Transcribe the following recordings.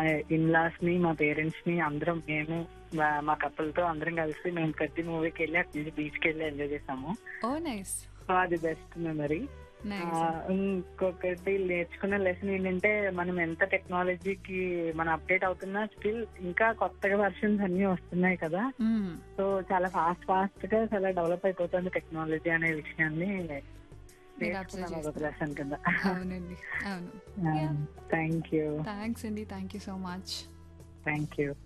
In-laws ని మా parents ని అందరం మేము మా- మా కప్పులతో అందరం కలిసి మేము ప్రతి మూవీకి వెళ్ళి అక్కడి నుంచి బీచ్ కి వెళ్ళి ఎంజాయ్ చేసాము ఓ నైస్ సో అది బెస్ట్ మెమరీ నైస్ ఇంకొకటి నేర్చుకున్న లెసన్ ఏంటంటే మనం ఎంత టెక్నాలజీకి మనం అప్డేట్ అవుతున్నా స్టిల్ ఇంకా కొత్తగా వర్షన్స్ అన్ని వస్తున్నాయి కదా సో చాలా ఫాస్ట్ ఫాస్ట్ గా చాలా డెవలప్ అయిపోతుంది టెక్నాలజీ అనే విషయాన్ని నేర్చుకున్నాను ఒక లెసన్ కింద అవునండి అవును Yeah. థ్యాంక్ యూ థ్యాంక్స్ అండి thank you so much thank you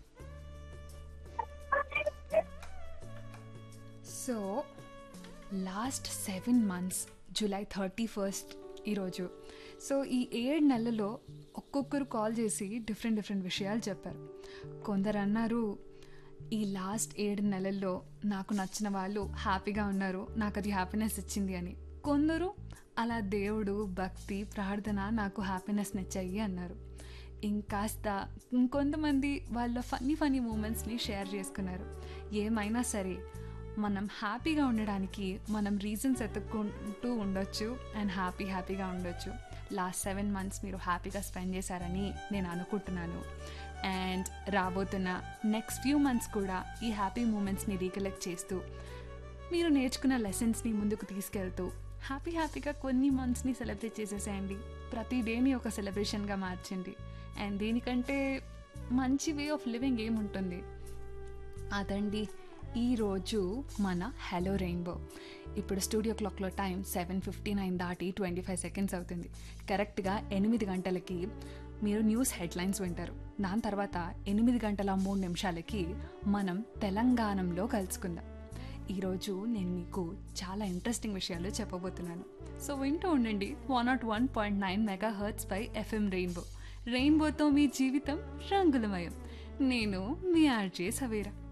so last seven months July thirty first ఈరోజు సో ఈ ఏడు నెలల్లో ఒక్కొక్కరు కాల్ చేసి డిఫరెంట్ డిఫరెంట్ విషయాలు చెప్పారు కొందరు అన్నారు ఈ లాస్ట్ ఏడు నెలల్లో నాకు నచ్చిన వాళ్ళు హ్యాపీగా ఉన్నారు నాకు అది హ్యాపీనెస్ ఇచ్చింది అని కొందరు అలా దేవుడు భక్తి ప్రార్థన నాకు హ్యాపీనెస్ నచ్చాయి అన్నారు ఇంకాస్త ఇంకొంతమంది వాళ్ళ ఫన్నీ ఫన్నీ మూమెంట్స్ని షేర్ చేసుకున్నారు ఏమైనా సరే మనం హ్యాపీగా ఉండడానికి మనం రీజన్స్ ఎత్తుక్కుంటూ ఉండొచ్చు అండ్ హ్యాపీ హ్యాపీగా ఉండొచ్చు లాస్ట్ సెవెన్ మంత్స్ మీరు హ్యాపీగా స్పెండ్ చేశారని నేను అనుకుంటున్నాను అండ్ రాబోతున్న నెక్స్ట్ ఫ్యూ మంత్స్ కూడా ఈ హ్యాపీ మూమెంట్స్ని రీకలెక్ట్ చేస్తూ మీరు నేర్చుకున్న లెసన్స్ని ముందుకు తీసుకెళ్తూ హ్యాపీ హ్యాపీగా కొన్ని మంత్స్ని సెలబ్రేట్ చేసేసేయండి ప్రతి డేని ఒక సెలబ్రేషన్గా మార్చండి అండ్ దీనికంటే మంచి వే ఆఫ్ లివింగ్ ఏముంటుంది అదండి ఈరోజు మన హలో రెయిన్బో ఇప్పుడు స్టూడియో క్లాక్లో టైం సెవెన్ ఫిఫ్టీ నైన్ దాటి ట్వంటీ ఫైవ్ సెకండ్స్ అవుతుంది కరెక్ట్గా ఎనిమిది గంటలకి మీరు న్యూస్ హెడ్లైన్స్ వింటారు దాని తర్వాత ఎనిమిది గంటల మూడు నిమిషాలకి మనం తెలంగాణలో కలుసుకుందాం ఈరోజు నేను మీకు చాలా ఇంట్రెస్టింగ్ విషయాలు చెప్పబోతున్నాను సో వింటూ ఉండండి one naught one point nine megahertz పై ఎఫ్ఎం రెయిన్బో రెయిన్బోతో మీ జీవితం రంగులమయం నేను మీ ఆర్జే సవేరా